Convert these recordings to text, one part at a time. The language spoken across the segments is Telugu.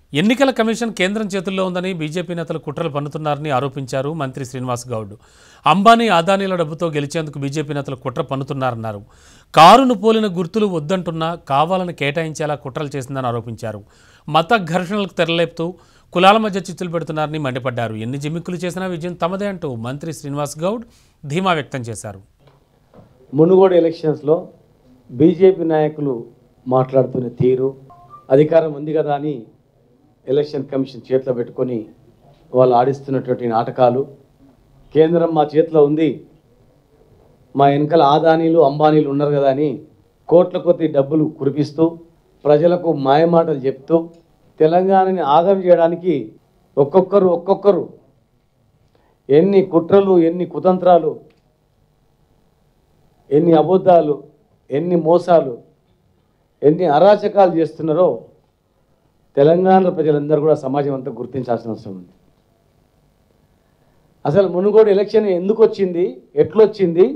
ఎన్నికల కమిషన్ కేంద్రం చేతుల్లో ఉందని బీజేపీ నేతలు కుట్రలు పన్నుతున్నారని ఆరోపించారు మంత్రి శ్రీనివాస్ గౌడ్ అంబానీ అదానీల డబ్బుతో గెలిచేందుకు బీజేపీ నేతలు కుట్ర పన్నుతున్నారన్నారు కారును పోలిన గుర్తులు వద్దంటున్నా కావాలని కేటాయించేలా కుట్రలు చేసిందని ఆరోపించారు మత ఘర్షణలకు తెరలేపుతూ కులాల మధ్య చిచ్చులు పెడుతున్నారని మండిపడ్డారు ఎన్ని జిమ్మిక్కులు చేసినా విజయం తమదే అంటూ మంత్రి శ్రీనివాస్ గౌడ్ ధీమా వ్యక్తం చేశారు మునుగోడు ఎలక్షన్స్లో బీజేపీ నాయకులు మాట్లాడుతున్న తీరు అధికారం ఉంది కదా అని ఎలక్షన్ కమిషన్ చేతిలో పెట్టుకొని వాళ్ళు ఆడిస్తున్నటువంటి నాటకాలు కేంద్రం మా చేతిలో ఉంది మా వెనకాల ఆదానీలు అంబానీలు ఉన్నారు కదా అని కోట్ల కొద్ది డబ్బులు కురిపిస్తూ ప్రజలకు మాయమాటలు చెప్తూ తెలంగాణని ఆగం చేయడానికి ఒక్కొక్కరు ఒక్కొక్కరు ఎన్ని కుట్రలు ఎన్ని కుతంత్రాలు ఎన్ని అబద్ధాలు ఎన్ని మోసాలు ఎన్ని అరాచకాలు చేస్తున్నారో తెలంగాణ ప్రజలందరూ కూడా సమాజం అంతా గుర్తించాల్సిన అవసరం ఉంది అసలు మునుగోడు ఎలక్షన్ ఎందుకు వచ్చింది ఎట్లొచ్చింది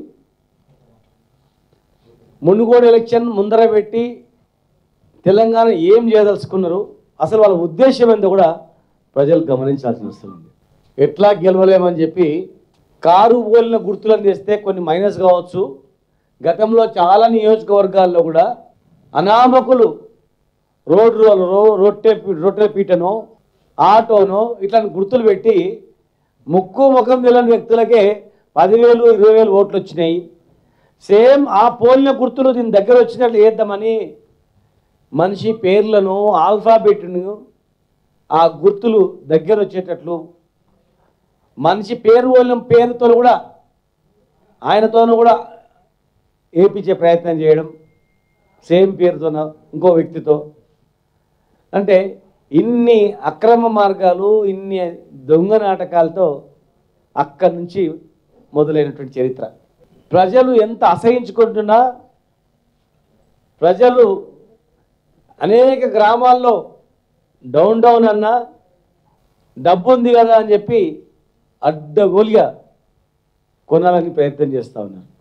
మునుగోడు ఎలక్షన్ ముందర పెట్టి తెలంగాణ ఏం చేయదలుచుకున్నారు అసలు వాళ్ళ ఉద్దేశం ఏందో కూడా ప్రజలు గమనించాల్సిన అవసరం ఉంది ఎట్లా గెలవలేమని చెప్పి కారు పోలిన గుర్తులను తెస్తే కొన్ని మైనస్ కావచ్చు గతంలో చాలా నియోజకవర్గాల్లో కూడా అనామకులు రోడ్ రోలరో రొట్టె రొట్టె పీటనో ఆటోనో ఇట్లాంటి గుర్తులు పెట్టి ముక్కు ముఖం తెలియని వ్యక్తులకే పదివేలు ఇరవై వేలు ఓట్లు వచ్చినాయి సేమ్ ఆ పోలిన గుర్తులు దీని దగ్గర వచ్చినట్లు వేద్దామని మనిషి పేర్లను ఆల్ఫాబెట్ను ఆ గుర్తులు దగ్గర వచ్చేటట్లు మనిషి పేరు పోలిన పేరుతో కూడా ఆయనతోనూ కూడా ఏపించే ప్రయత్నం చేయడం సేమ్ పేరుతోన ఇంకో వ్యక్తితో అంటే ఇన్ని అక్రమ మార్గాలు ఇన్ని దొంగ నాటకాలతో అక్కడి నుంచి మొదలైనటువంటి చరిత్ర ప్రజలు ఎంత అసహించుకుంటున్నా ప్రజలు అనేక గ్రామాల్లో డౌన్ డౌన్ అన్నా డబ్బు ఉంది కదా అని చెప్పి అడ్డగోలుగా కొనాలని ప్రయత్నం చేస్తూ ఉన్నారు